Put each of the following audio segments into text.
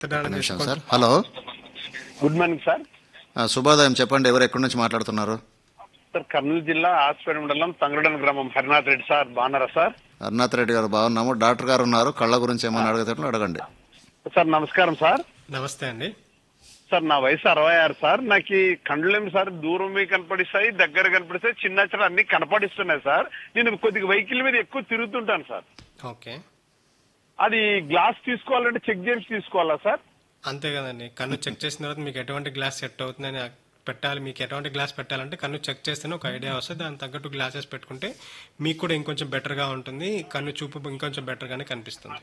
ఒక నిమిషం sir hello good morning sir ఆ, శుభోదయం చెప్పండి ఎవరు ఎక్కడి నుంచి మాట్లాడుతున్నారు సార్ కర్నూలు జిల్లా ఆస్పేట మండలం తంగడన్ గ్రామం హరినాథ్ రెడ్డి సార్ బాగున్నారా సార్ హరినాథ్ రెడ్డి గారు బాగున్నాము డాక్టర్ గారు ఉన్నారు కళ్ళ గురించి ఏమైనా అడిగేటట్లు అడగండి సార్ నమస్కారం సార్ నమస్తే అండి సార్ నా వయసు అరవై ఆరు సార్ నాకు ఈ కండ్లేమి సార్ దూరం కనపడిస్తాయి దగ్గర కనపడిస్తాయి చిన్న చిన్న అన్ని కనపడిస్తున్నాయి సార్ నేను కొద్దిగా వెహికల్ మీద ఎక్కువ తిరుగుతుంటాను సార్ ఓకే అది గ్లాస్ తీసుకోవాలంటే చెక్ చేసి తీసుకోవాలా సార్ అంతే కదండి కన్ను చెక్ చేసిన తర్వాత మీకు ఎటువంటి గ్లాస్ సెట్ అవుతుందని పెట్టాలి మీకు ఎటువంటి గ్లాస్ పెట్టాలంటే కన్ను చెక్ చేస్తేనే ఒక ఐడియా వస్తుంది దాని తగ్గట్టు గ్లాసెస్ పెట్టుకుంటే మీకు కూడా ఇంకొంచెం బెటర్గా ఉంటుంది కన్ను చూపు ఇంకొంచెం బెటర్గానే కనిపిస్తుంది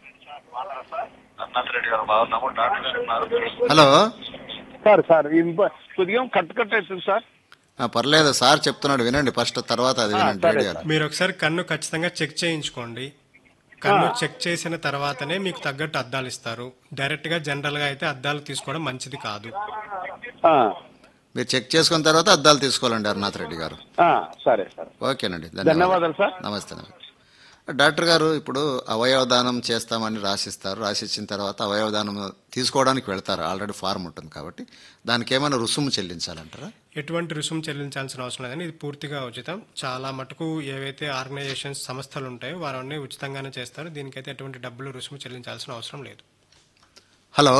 హలో సార్ సార్ ఇంప- కొద్దిగా కట్ కట్ అవుతుంది సార్ ఆ, పర్లేదు సార్ చెప్తున్నాడు వినండి ఫస్ట్ తర్వాత అది వినండి సరే రేడియోలో. మీరు ఒకసారి కన్ను ఖచ్చితంగా చెక్ చేయించుకోండి కన్ను చెక్ చేసిన తర్వాతనే మీకు తగ్గట్టు అద్దాలు ఇస్తారు డైరెక్ట్ గా జనరల్ గా అయితే అద్దాలు తీసుకోవడం మంచిది కాదు ఆ, మీరు చెక్ చేసుకున్న తర్వాత అద్దాలు తీసుకోవాలండి హరినాథ్ రెడ్డి గారు ఆ, సరే సార్ ఓకేనండి ధన్యవాదాలు సార్ నమస్తే నమస్తే డాక్టర్ గారు ఇప్పుడు అవయవదానం చేస్తామని రాసిస్తారు రాసిచ్చిన తర్వాత అవయవదానం తీసుకోవడానికి వెళ్తారు ఆల్రెడీ ఫార్మ్ ఉంటుంది కాబట్టి దానికి ఏమైనా రుసుము చెల్లించాలంటారా ఎటువంటి రుసుము చెల్లించాల్సిన అవసరం లేదని ఇది పూర్తిగా ఉచితం చాలా మటుకు ఏవైతే ఆర్గనైజేషన్స్ సంస్థలు ఉంటాయో వారన్నీ ఉచితంగానే చేస్తారు దీనికైతే ఎటువంటి డబ్బులు రుసుము చెల్లించాల్సిన అవసరం లేదు హలో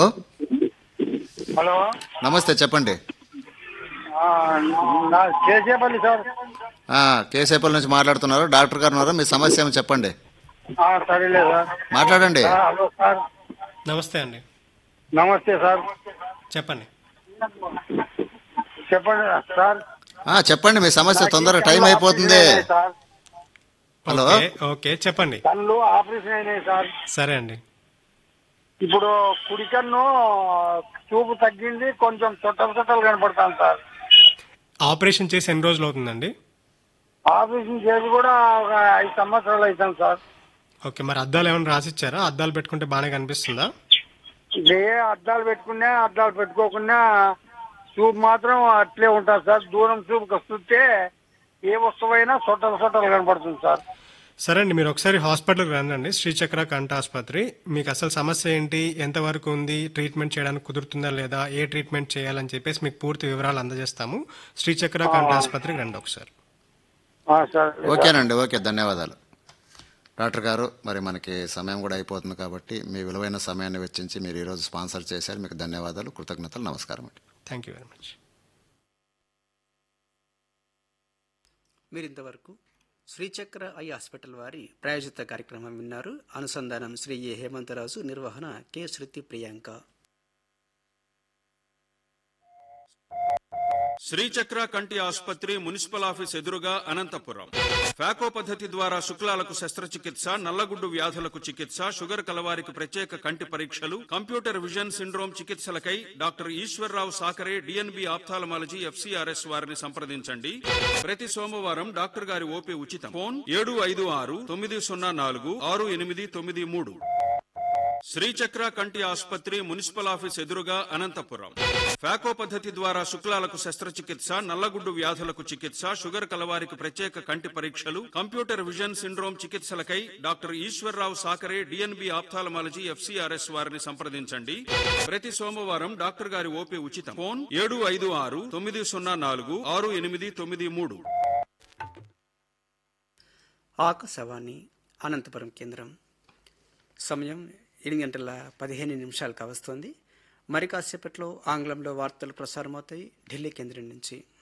హలో నమస్తే చెప్పండి ఆ, నా కేసేపల్లి సార్ ఆ, కేసేపల్లి నుంచి మాట్లాడుతున్నారు డాక్టర్ గారు ఉన్నారు మీ సమస్య ఏమో చెప్పండి ఆ, సరేలే సార్ మాట్లాడండి ఆ, హలో సార్ నమస్తే అండి నమస్తే సార్ చెప్పండి చెప్పండి సార్ ఆ, చెప్పండి మీ సమస్య తొందరగా టైం అయిపోతుంది సార్ హలో ఓకే ఓకే చెప్పండి కళ్ళు ఆపరేషన్ అయినాయి సార్ సరే అండి ఇప్పుడు కుడి కన్ను చూపు తగ్గింది కొంచెం తొట్టలు తొట్టలు కనపడతాను సార్ ఆపరేషన్ చేసి ఎన్ని రోజులు అవుతుందండి ఆపరేషన్ చేసి కూడా ఒక ఐదు సంవత్సరాలు అవుతాను సార్ ఓకే మరి అద్దాలు ఏమైనా రాసిచ్చారా అద్దాలు పెట్టుకుంటే బాగానే కనిపిస్తుందా ఏ అద్దాలు పెట్టుకున్నా అద్దాలు పెట్టుకోకుండా చూపు మాత్రం అట్లే ఉంటుంది సార్ దూరం చూపుకి వస్తుంటే ఏ వస్తువైనా సొట్టలు సొట్టలు కనపడుతుంది సార్ సరే అండి మీరు ఒకసారి హాస్పిటల్కి రండి శ్రీచక్ర కంట ఆసుపత్రి మీకు అసలు సమస్య ఏంటి ఎంతవరకు ఉంది ట్రీట్మెంట్ చేయడానికి కుదురుతుందా లేదా ఏ ట్రీట్మెంట్ చేయాలని చెప్పేసి మీకు పూర్తి వివరాలు అందజేస్తాము శ్రీచక్ర కంట ఆసుపత్రికి రండి ఒకసారి ఆ, సార్ ఓకేనండి ఓకే ధన్యవాదాలు డాక్టర్ గారు మరి మనకి సమయం కూడా అయిపోతుంది కాబట్టి మీ విలువైన సమయాన్ని వెచ్చించి మీరు ఈరోజు స్పాన్సర్ చేశారు మీకు ధన్యవాదాలు కృతజ్ఞతలు నమస్కారం అండి థ్యాంక్ యూ వెరీ మచ్ మీరింతవరకు శ్రీచక్ర ఐ హాస్పిటల్ వారి ప్రాయోజిత కార్యక్రమం విన్నారు అనుసంధానం శ్రీ ఏ హేమంతరాజు నిర్వహణ కె శృతి ప్రియాంక శ్రీచక్ర కంటి ఆసుపత్రి మున్సిపల్ ఆఫీస్ ఎదురుగా అనంతపురం ఫ్యాకో పద్ధతి ద్వారా శుక్లాలకు శస్త్రచికిత్స నల్లగుడ్డు వ్యాధులకు చికిత్స షుగర్ కలవారికి ప్రత్యేక కంటి పరీక్షలు కంప్యూటర్ విజన్ సిండ్రోమ్ చికిత్సలకై doctor Eshwarrao Sakare DNB ophthalmology FCRS వారిని సంప్రదించండి ప్రతి సోమవారం డాక్టర్ గారి ఓపీ ఉచితం ఫోన్ ఏడు ఐదు ఆరు తొమ్మిది సున్నా నాలుగు ఆరు ఎనిమిది తొమ్మిది మూడు శ్రీచక్ర కంటి ఆసుపత్రి మున్సిపల్ ఆఫీస్ ఎదురుగా అనంతపురం ఫ్యాకో పద్ధతి ద్వారా శుక్లాలకు శస్త్రచికిత్స నల్లగుడ్డు వ్యాధులకు చికిత్స షుగర్ కలవారికి ప్రత్యేక కంటి పరీక్షలు కంప్యూటర్ విజన్ సిండ్రోమ్ చికిత్సలకై doctor Eshwarrao Sakare DNB ophthalmology FCRS వారిని సంప్రదించండి ప్రతి సోమవారం డాక్టర్ గారి ఓపీ ఉచితం ఫోన్ ఏడు ఐదు ఆరు తొమ్మిది సున్నా నాలుగు ఆరు ఎనిమిది తొమ్మిది మూడు ఆకాశవాణి అనంతపురం కేంద్రం సమయం ఎనిమిది గంటల పదిహేను నిమిషాలు కావస్తోంది మరి కాసేపట్లో ఆంగ్లంలో వార్తలు ప్రసారమవుతాయి ఢిల్లీ కేంద్రం నుంచి